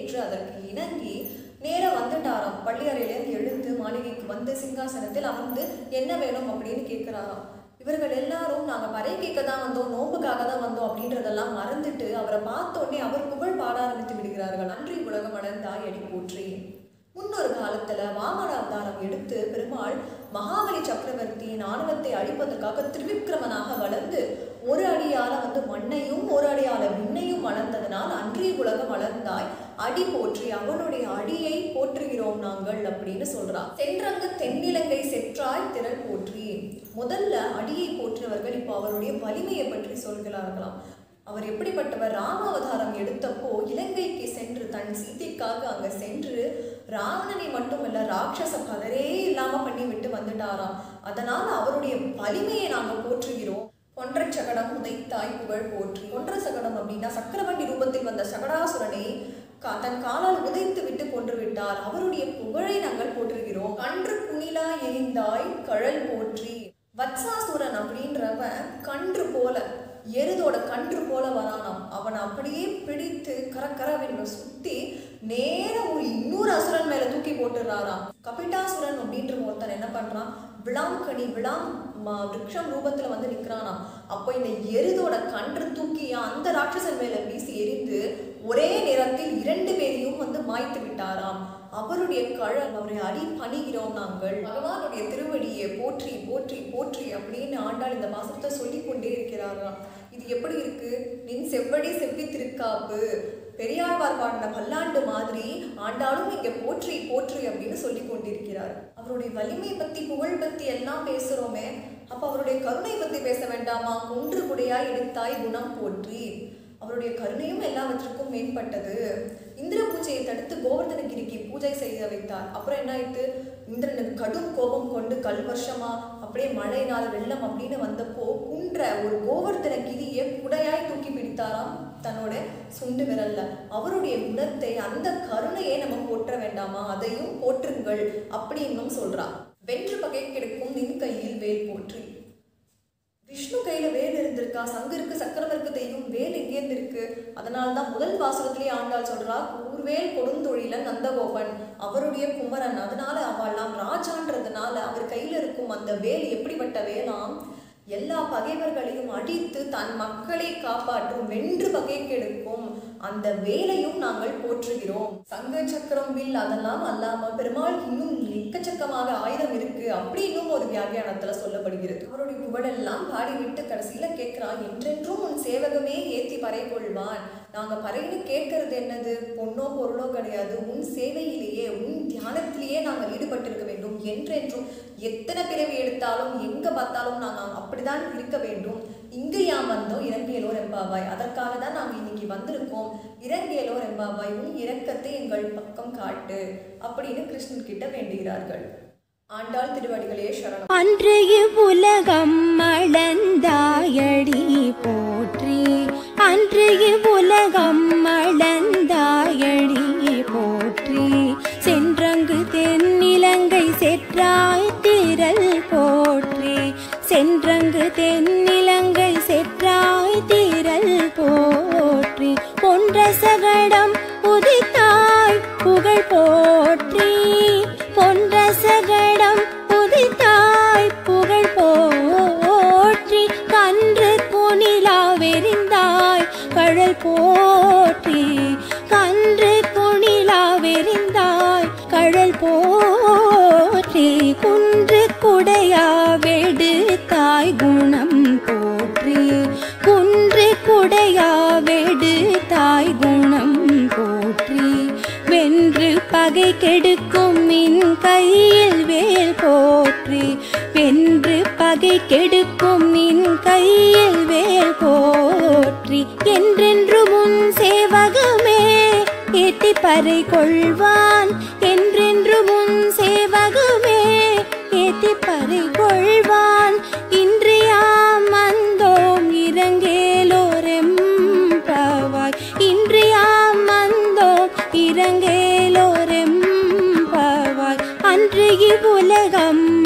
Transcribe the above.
ஏற்று அதற்கு இணங்கி நேரா வந்துட்டாராம் பள்ளி அறையிலேருந்து எழுந்து மாளிகைக்கு வந்து சிங்காசனத்தில் அமர்ந்து என்ன வேணும் அப்படின்னு கேட்குறாராம் இவர்கள் எல்லாரும் நாங்க பறை கேட்க தான் வந்தோம் நோம்புக்காக தான் வந்தோம் அப்படின்றதெல்லாம் மறந்துட்டு அவரை பார்த்த உடனே அவர் புகழ் பாட ஆரம்பித்து விடுகிறார்கள் நன்றி உலகம் அடர்ந்தாய் அடி போற்றி முன்னொரு காலத்துல வாமன அவதாரம் எடுத்து பெருமாள் மகாபலி சக்கரவர்த்தியின் ஆணவத்தை அழிப்பதற்காக திரிவிக்ரமனாக வளர்ந்து ஒரு அடியால வந்து மண்ணையும் ஒரு அடியால விண்ணையும் வளர்ந்ததனால் அன்றிய உலகம் வளர்ந்தாய் அடி போற்றி அவனுடைய அடியை போற்றுகிறோம் நாங்கள் அப்படின்னு சொல்றான் சென்றங்கு தென்னிலங்கை செற்றாய் திரள் போற்றி முதல்ல அடியை போற்றியவர்கள் இப்போ அவருடைய வலிமையை பற்றி சொல்கிறார்களாம் அவர் எப்படிப்பட்டவர் ராம அவதாரம் எடுத்தப்போ இலங்கைக்கு சென்று தன் சீதைக்காக அங்க சென்று ராவணனை மட்டுமல்ல ராட்சச கதரே இல்லாம பண்ணி விட்டு வந்துட்டாராம் அதனால அவருடைய வலிமையை நாங்க போற்றுகிறோம் கொன்ற சகடம் உதைத்தாய் புகழ் போற்றி கொன்ற சகடம் அப்படின்னா சக்கரவண்டி ரூபத்தில் வந்த சகடாசுரனை கா- தன் காலால் உதைத்து விட்டு கொன்று விட்டார் அவருடைய புகழை நாங்கள் போற்றுகிறோம் கன்று குணிலா எரிந்தாய் கழல் போற்றி வத்சாசுரன் அப்படின்றவன் கன்று போல எருதோட கன்று போல வரானாம் அவனை அப்படியே பிடித்து கரக்கரவென்று சுத்தி நேரா ஒரு இன்னொரு அசுரன் மேல தூக்கி போட்டுறாராம் கபிட்டாசுரன் அப்படின்ற ஒருத்தன் என்ன பண்றான் விளாங்கனி விளாம் ம- விருட்சம் ரூபத்துல வந்து நிக்கிறானாம் அப்போ இந்த எருதோட கன்று தூக்கி அந்த ராட்சசன் மேல வீசி எரிந்து ஒரே நேரத்தில் இரண்டு பேரையும் வந்து மாய்த்து விட்டாராம் அவருடைய கழல் அவரை அடி பணிகிறோம் நாங்கள் பகவானுடைய திருவடியை போற்றி போற்றி போற்றி அப்படின்னு ஆண்டாள் இந்த மாசத்தை சொல்லிக் கொண்டே இருக்கிறாராம் இது எப்படி இருக்கு நின் செவ்வடி செவ்வி திருக்காப்பு பெரியாழ்வார் பாடின பல்லாண்டு மாதிரி ஆண்டாலும் இங்க போற்றி போற்றி அப்படின்னு சொல்லி கொண்டிருக்கிறார் அவருடைய வலிமை பத்தி புகழ் பத்தி எல்லாம் பேசுறோமே அப்ப அவருடைய கருணை பத்தி பேச வேண்டாமா குன்று குடையாய் எடுத்தாய் குணம் போற்றி அவருடைய கருணையும் எல்லாவற்றுக்கும் மேம்பட்டது இந்திர பூஜையை தடுத்து கோவர்தனகிரிக்கு பூஜை செய்ய வைத்தார் அப்புறம் என்ன ஆயிட்டு இந்திரனுக்கு கடும் கோபம் கொண்டு கல்வர்ஷமா அப்படியே மழையினால் வெள்ளம் அப்படின்னு வந்தப்போ குன்ற ஒரு கோவர்தனகிரியை குடையாய் தூக்கி பிடித்தாராம் தன்னோட சுண்டு விரல்ல அவருடைய குணத்தை அந்த கருணையை நம்ம போற்ற வேண்டாமா அதையும் போற்றுங்கள் அப்படின்னும் சொல்றா வென்று பகை கிடைக்கும் நின் கையில் வேல் போற்றி விஷ்ணு கையில வேல் இருந்திருக்கா சங்கு இருக்கு சக்கரம் இருக்கு தெய்வம் வேல் எங்கேருந்து இருக்கு அதனால தான் முதல் பாசுரத்திலேயே ஆண்டாள் சொல்றா கூர்வேல் கொடுந்தொழிலன் நந்தகோபன் அவருடைய குமரன் அதனால அவள்லாம் ராஜான்றதுனால அவர் கையில இருக்கும் அந்த வேல் எப்படிப்பட்ட வேலாம் எல்லா பகைவர்களையும் அடித்து தன் மக்களை காப்பாற்றும் வென்று பகை கெடுக்கும் அந்த வேலையும் நாங்கள் போற்றுகிறோம் சங்க சக்கரம் வில் அதெல்லாம் அல்லாம பெருமாள் இன்னும் எக்கச்சக்கமாக ஆயுதம் இருக்கு அப்படின்னும் ஒரு வியாகியானத்துல சொல்லப்படுகிறது அவருடைய புகழெல்லாம் பாடிவிட்டு கடைசியில கேட்கிறான் என்றென்றும் உன் சேவகமே ஏத்தி பறை கொள்வான் நாங்க பறைன்னு கேட்கறது என்னது பொண்ணோ பொருளோ கிடையாது உன் சேவையிலேயே உன் தியானத்திலேயே நாங்கள் ஈடுபட்டிருக்க வேண்டும் என்றென்றும் எத்தனை பிறவி எடுத்தாலும் எங்க பார்த்தாலும் நாங்கள் அப்படிதான் இருக்க வேண்டும் இங்கு யாம் வந்தோம் இறங்கியலோர் எம்பாவாய் அதற்காக தான் நாங்கள் இன்னைக்கு வந்திருக்கோம் இறங்கியலோர் எம்பாவாய் உன் இரக்கத்தை எங்கள் பக்கம் காட்டு அப்படின்னு கிருஷ்ணன் கிட்ட வேண்டுகிறார்கள் ஆண்டாள் திருவடிகளே சரணம் அன்றைய உலகம் அளந்தாயடி போற்றி அன்றைய உலகம் அளந்தாயடி போற்றி சென்றங்கு தென்னிலங்கை செற்றாய் திரள் போற்றி சென்றங்கு தென்னிலங்கை செற்றாய் திரள் போற்றி பொன்ற சகடம் உதித்தாய் புகழ் போற்றி பொன்ற சகடம் உதித்தாய் புகழ் போற்றி கன்று குணிலா வெறிந்தாய் கழல் போற்றி கன்று குணிலா வெறிந்தாய் கழல் போற்றி குன்று குடையா வெடுத்தாய் குணம் போற்றி குன்று குடையா வெடுத்தாய் குணம் போற்றி வென்று பகை கெடுக்கும் மின் கையில் வேல் போற்றி வென்று பகை கெடுக்கும் மின் கையில் வேல் போற்றி என்றென்று முன் சேவகமே ஏத்தி பறை கொள்வான் என்றென்று முன் சேவகமே ஏத்தி பறை கொள்வான் இன்றியாம் வந்தோம் இறங்கேலோரெம் பவாய் இன்றியாம் வந்தோம் இறங்கேலோரெம் பவாய் அன்று இவ்வுலகம்